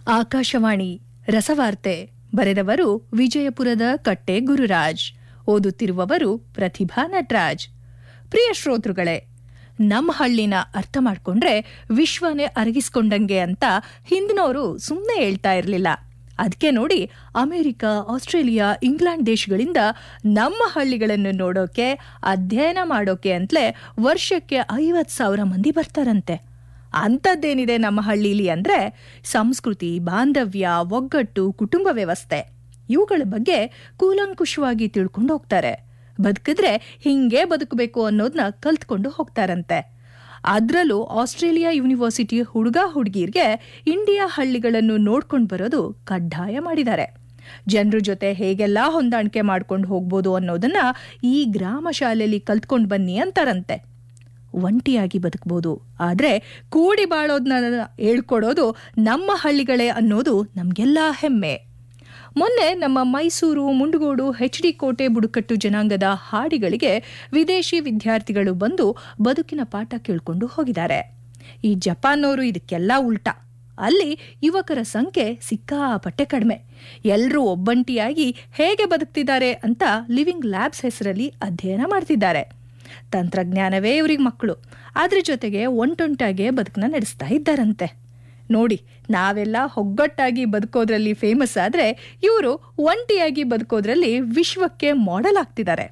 ಆಕಾಶವಾಣಿ ರಸವಾರ್ತೆ ಬರೆದವರು ವಿಜಯಪುರದ ಕಟ್ಟೆ ಗುರುರಾಜ್ ಓದುತ್ತಿರುವವರು ಪ್ರತಿಭಾ ನಟರಾಜ್ ಪ್ರಿಯ ಶ್ರೋತೃಗಳೇ ನಮ್ಮ ಹಳ್ಳಿನ ಅರ್ಥ ಮಾಡ್ಕೊಂಡ್ರೆ ವಿಶ್ವನೇ ಅರಗಿಸ್ಕೊಂಡಂಗೆ ಅಂತ ಹಿಂದಿನವರು ಸುಮ್ಮನೆ ಹೇಳ್ತಾ ಇರಲಿಲ್ಲ ಅದಕ್ಕೆ ನೋಡಿ ಅಮೆರಿಕ ಆಸ್ಟ್ರೇಲಿಯಾ ಇಂಗ್ಲೆಂಡ್ ದೇಶಗಳಿಂದ ನಮ್ಮ ಹಳ್ಳಿಗಳನ್ನು ನೋಡೋಕೆ ಅಧ್ಯಯನ ಮಾಡೋಕೆ ಅಂತಲೇ ವರ್ಷಕ್ಕೆ ಐವತ್ತು ಸಾವಿರ ಮಂದಿ ಬರ್ತಾರಂತೆ ಅಂಥದ್ದೇನಿದೆ ನಮ್ಮ ಹಳ್ಳೀಲಿ ಅಂದ್ರೆ ಸಂಸ್ಕೃತಿ ಬಾಂಧವ್ಯ ಒಗ್ಗಟ್ಟು ಕುಟುಂಬ ವ್ಯವಸ್ಥೆ ಇವುಗಳ ಬಗ್ಗೆ ಕೂಲಂಕುಷವಾಗಿ ತಿಳ್ಕೊಂಡು ಹೋಗ್ತಾರೆ ಬದುಕಿದ್ರೆ ಹಿಂಗೆ ಬದುಕಬೇಕು ಅನ್ನೋದನ್ನ ಕಲ್ತ್ಕೊಂಡು ಹೋಗ್ತಾರಂತೆ ಅದರಲ್ಲೂ ಆಸ್ಟ್ರೇಲಿಯಾ ಯೂನಿವರ್ಸಿಟಿ ಹುಡುಗ ಹುಡುಗಿರ್ಗೆ ಇಂಡಿಯಾ ಹಳ್ಳಿಗಳನ್ನು ನೋಡ್ಕೊಂಡು ಬರೋದು ಕಡ್ಡಾಯ ಮಾಡಿದ್ದಾರೆ ಜನರ ಜೊತೆ ಹೇಗೆಲ್ಲ ಹೊಂದಾಣಿಕೆ ಮಾಡ್ಕೊಂಡು ಹೋಗ್ಬೋದು ಅನ್ನೋದನ್ನ ಈ ಗ್ರಾಮ ಶಾಲೆಯಲ್ಲಿ ಕಲ್ತ್ಕೊಂಡು ಬನ್ನಿ ಅಂತಾರಂತೆ ಒಂಟಿಯಾಗಿ ಬದುಕ್ಬೋದು ಆದ್ರೆ ಕೂಡಿ ಬಾಳೋದನ್ನ ಹೇಳ್ಕೊಡೋದು ನಮ್ಮ ಹಳ್ಳಿಗಳೇ ಅನ್ನೋದು ನಮ್ಗೆಲ್ಲ ಹೆಮ್ಮೆ ಮೊನ್ನೆ ನಮ್ಮ ಮೈಸೂರು ಮುಂಡಗೋಡು ಎಚ್ ಡಿ ಕೋಟೆ ಬುಡಕಟ್ಟು ಜನಾಂಗದ ಹಾಡಿಗಳಿಗೆ ವಿದೇಶಿ ವಿದ್ಯಾರ್ಥಿಗಳು ಬಂದು ಬದುಕಿನ ಪಾಠ ಕೇಳ್ಕೊಂಡು ಹೋಗಿದ್ದಾರೆ ಈ ಜಪಾನ್ನವರು ಇದಕ್ಕೆಲ್ಲ ಉಲ್ಟಾ ಅಲ್ಲಿ ಯುವಕರ ಸಂಖ್ಯೆ ಸಿಕ್ಕಾಪಟ್ಟೆ ಕಡಿಮೆ ಎಲ್ಲರೂ ಒಬ್ಬಂಟಿಯಾಗಿ ಹೇಗೆ ಬದುಕ್ತಿದ್ದಾರೆ ಅಂತ ಲಿವಿಂಗ್ ಲ್ಯಾಬ್ಸ್ ಹೆಸರಲ್ಲಿ ಅಧ್ಯಯನ ಮಾಡ್ತಿದ್ದಾರೆ ತಂತ್ರಜ್ಞಾನವೇ ಇವ್ರಿಗೆ ಮಕ್ಕಳು ಅದ್ರ ಜೊತೆಗೆ ಒಂಟೊಂಟಾಗೆ ಬದುಕನ್ನ ನಡೆಸ್ತಾ ಇದ್ದಾರಂತೆ ನೋಡಿ ನಾವೆಲ್ಲ ಒಗ್ಗಟ್ಟಾಗಿ ಬದುಕೋದ್ರಲ್ಲಿ ಫೇಮಸ್ ಆದ್ರೆ ಇವರು ಒಂಟಿಯಾಗಿ ಬದುಕೋದ್ರಲ್ಲಿ ವಿಶ್ವಕ್ಕೆ ಮಾಡೆಲ್ ಆಗ್ತಿದ್ದಾರೆ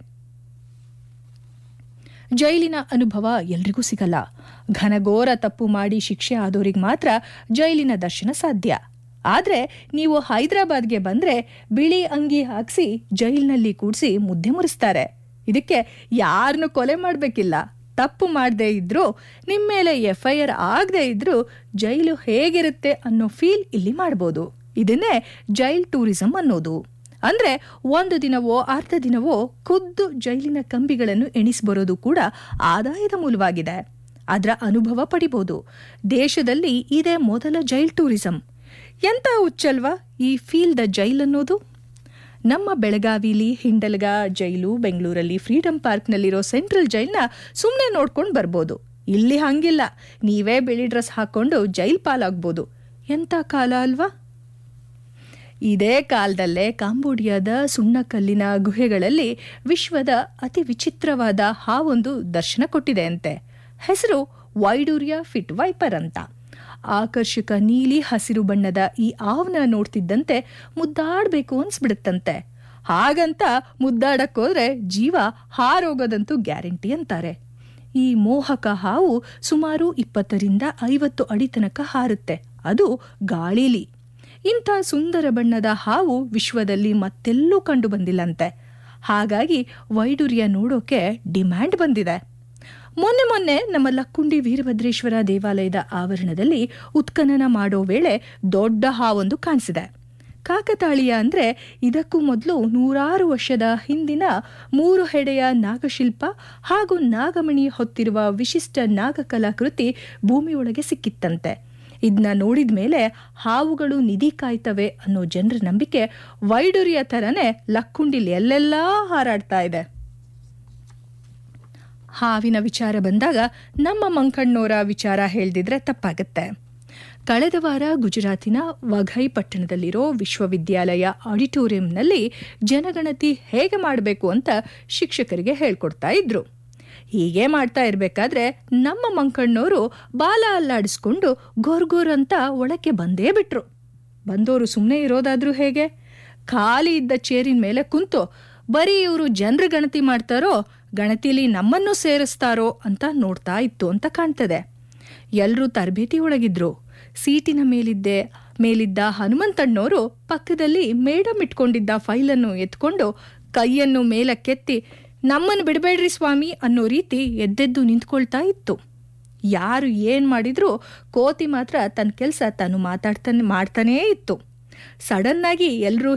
ಜೈಲಿನ ಅನುಭವ ಎಲ್ರಿಗೂ ಸಿಗಲ್ಲ ಘನಘೋರ ತಪ್ಪು ಮಾಡಿ ಶಿಕ್ಷೆ ಆದೋರಿಗೆ ಮಾತ್ರ ಜೈಲಿನ ದರ್ಶನ ಸಾಧ್ಯ ಆದ್ರೆ ನೀವು ಹೈದರಾಬಾದ್ಗೆ ಬಂದ್ರೆ ಬಿಳಿ ಅಂಗಿ ಹಾಕ್ಸಿ ಜೈಲಿನಲ್ಲಿ ಕೂಡಿಸಿ ಮುದ್ದೆ ಮುರಿಸ್ತಾರೆ ಇದಕ್ಕೆ ಯಾರನ್ನು ಕೊಲೆ ಮಾಡಬೇಕಿಲ್ಲ ತಪ್ಪು ಮಾಡದೇ ಇದ್ರೂ ನಿಮ್ಮ ಮೇಲೆ ಎಫ್ ಐ ಆರ್ ಆಗದೆ ಇದ್ರೂ ಜೈಲು ಹೇಗಿರುತ್ತೆ ಅನ್ನೋ ಫೀಲ್ ಇಲ್ಲಿ ಮಾಡ್ಬೋದು ಇದನ್ನೇ ಜೈಲ್ ಟೂರಿಸಂ ಅನ್ನೋದು ಅಂದ್ರೆ ಒಂದು ದಿನವೋ ಅರ್ಧ ದಿನವೋ ಖುದ್ದು ಜೈಲಿನ ಕಂಬಿಗಳನ್ನು ಎಣಿಸ್ಬರೋದು ಕೂಡ ಆದಾಯದ ಮೂಲವಾಗಿದೆ ಅದರ ಅನುಭವ ಪಡಿಬೋದು ದೇಶದಲ್ಲಿ ಇದೇ ಮೊದಲ ಜೈಲ್ ಟೂರಿಸಂ ಎಂತ ಹುಚ್ಚಲ್ವಾ ಈ ಫೀಲ್ ದ ಜೈಲ್ ಅನ್ನೋದು ನಮ್ಮ ಬೆಳಗಾವಿಲಿ ಹಿಂಡಲ್ಗ ಜೈಲು ಬೆಂಗಳೂರಲ್ಲಿ ಫ್ರೀಡಂ ಪಾರ್ಕ್ನಲ್ಲಿರೋ ಸೆಂಟ್ರಲ್ ಜೈಲ್ನ ಸುಮ್ಮನೆ ನೋಡ್ಕೊಂಡು ಬರ್ಬೋದು ಇಲ್ಲಿ ಹಂಗಿಲ್ಲ ನೀವೇ ಬಿಳಿ ಡ್ರೆಸ್ ಹಾಕೊಂಡು ಜೈಲ್ ಪಾಲಾಗ್ಬೋದು ಎಂಥ ಕಾಲ ಅಲ್ವಾ ಇದೇ ಕಾಲದಲ್ಲೇ ಕಾಂಬೋಡಿಯಾದ ಸುಣ್ಣಕಲ್ಲಿನ ಗುಹೆಗಳಲ್ಲಿ ವಿಶ್ವದ ಅತಿ ವಿಚಿತ್ರವಾದ ಹಾವೊಂದು ದರ್ಶನ ಕೊಟ್ಟಿದೆ ಅಂತೆ ಹೆಸರು ವೈಡೂರಿಯಾ ಫಿಟ್ ವೈಪರ್ ಅಂತ ಆಕರ್ಷಕ ನೀಲಿ ಹಸಿರು ಬಣ್ಣದ ಈ ಆವ್ನ ನೋಡ್ತಿದ್ದಂತೆ ಮುದ್ದಾಡ್ಬೇಕು ಅನ್ಸ್ಬಿಡುತ್ತಂತೆ ಹಾಗಂತ ಮುದ್ದಾಡಕ್ಕೋದ್ರೆ ಜೀವ ಹಾರೋಗೋದಂತೂ ಗ್ಯಾರಂಟಿ ಅಂತಾರೆ ಈ ಮೋಹಕ ಹಾವು ಸುಮಾರು ಇಪ್ಪತ್ತರಿಂದ ಐವತ್ತು ಅಡಿ ತನಕ ಹಾರುತ್ತೆ ಅದು ಗಾಳಿಲಿ ಇಂಥ ಸುಂದರ ಬಣ್ಣದ ಹಾವು ವಿಶ್ವದಲ್ಲಿ ಮತ್ತೆಲ್ಲೂ ಕಂಡು ಬಂದಿಲ್ಲಂತೆ ಹಾಗಾಗಿ ವೈಡೂರ್ಯ ನೋಡೋಕೆ ಡಿಮ್ಯಾಂಡ್ ಬಂದಿದೆ ಮೊನ್ನೆ ಮೊನ್ನೆ ನಮ್ಮ ಲಕ್ಕುಂಡಿ ವೀರಭದ್ರೇಶ್ವರ ದೇವಾಲಯದ ಆವರಣದಲ್ಲಿ ಉತ್ಖನನ ಮಾಡೋ ವೇಳೆ ದೊಡ್ಡ ಹಾವೊಂದು ಕಾಣಿಸಿದೆ ಕಾಕತಾಳೀಯ ಅಂದ್ರೆ ಇದಕ್ಕೂ ಮೊದಲು ನೂರಾರು ವರ್ಷದ ಹಿಂದಿನ ಮೂರು ಹೆಡೆಯ ನಾಗಶಿಲ್ಪ ಹಾಗೂ ನಾಗಮಣಿ ಹೊತ್ತಿರುವ ವಿಶಿಷ್ಟ ನಾಗಕಲಾಕೃತಿ ಭೂಮಿಯೊಳಗೆ ಸಿಕ್ಕಿತ್ತಂತೆ ಇದನ್ನ ನೋಡಿದ ಮೇಲೆ ಹಾವುಗಳು ನಿಧಿ ಕಾಯ್ತವೆ ಅನ್ನೋ ಜನರ ನಂಬಿಕೆ ವೈಡೂರಿಯ ಥರನೇ ಲಕ್ಕುಂಡಿಲಿ ಎಲ್ಲೆಲ್ಲಾ ಹಾರಾಡ್ತಾ ಇದೆ ಹಾವಿನ ವಿಚಾರ ಬಂದಾಗ ನಮ್ಮ ಮಂಕಣ್ಣೋರ ವಿಚಾರ ಹೇಳ್ದಿದ್ರೆ ತಪ್ಪಾಗತ್ತೆ ಕಳೆದ ವಾರ ಗುಜರಾತಿನ ವಘೈ ಪಟ್ಟಣದಲ್ಲಿರೋ ವಿಶ್ವವಿದ್ಯಾಲಯ ಆಡಿಟೋರಿಯಂನಲ್ಲಿ ಜನಗಣತಿ ಹೇಗೆ ಮಾಡಬೇಕು ಅಂತ ಶಿಕ್ಷಕರಿಗೆ ಹೇಳ್ಕೊಡ್ತಾ ಇದ್ರು ಹೀಗೆ ಮಾಡ್ತಾ ಇರಬೇಕಾದ್ರೆ ನಮ್ಮ ಮಂಕಣ್ಣವರು ಬಾಲ ಅಲ್ಲಾಡಿಸ್ಕೊಂಡು ಗೋರ್ಗೋರ್ ಅಂತ ಒಳಕ್ಕೆ ಬಂದೇ ಬಿಟ್ರು ಬಂದವರು ಸುಮ್ಮನೆ ಇರೋದಾದ್ರೂ ಹೇಗೆ ಖಾಲಿ ಇದ್ದ ಚೇರಿನ ಮೇಲೆ ಕುಂತು ಬರೀ ಇವರು ಜನರ ಗಣತಿ ಮಾಡ್ತಾರೋ ಗಣತಿಲಿ ನಮ್ಮನ್ನು ಸೇರಿಸ್ತಾರೋ ಅಂತ ನೋಡ್ತಾ ಇತ್ತು ಅಂತ ಕಾಣ್ತದೆ ಎಲ್ಲರೂ ತರಬೇತಿ ಒಳಗಿದ್ರು ಸೀಟಿನ ಮೇಲಿದ್ದೆ ಮೇಲಿದ್ದ ಹನುಮಂತಣ್ಣವರು ಪಕ್ಕದಲ್ಲಿ ಮೇಡಮ್ ಇಟ್ಕೊಂಡಿದ್ದ ಫೈಲನ್ನು ಎತ್ಕೊಂಡು ಕೈಯನ್ನು ಮೇಲಕ್ಕೆತ್ತಿ ನಮ್ಮನ್ನು ಬಿಡಬೇಡ್ರಿ ಸ್ವಾಮಿ ಅನ್ನೋ ರೀತಿ ಎದ್ದೆದ್ದು ನಿಂತ್ಕೊಳ್ತಾ ಇತ್ತು ಯಾರು ಏನ್ ಮಾಡಿದ್ರೂ ಕೋತಿ ಮಾತ್ರ ತನ್ನ ಕೆಲಸ ತಾನು ಮಾತಾಡ್ತಾನೆ ಮಾಡ್ತಾನೇ ಇತ್ತು ಸಡನ್ ಆಗಿ ಎಲ್ಲರೂ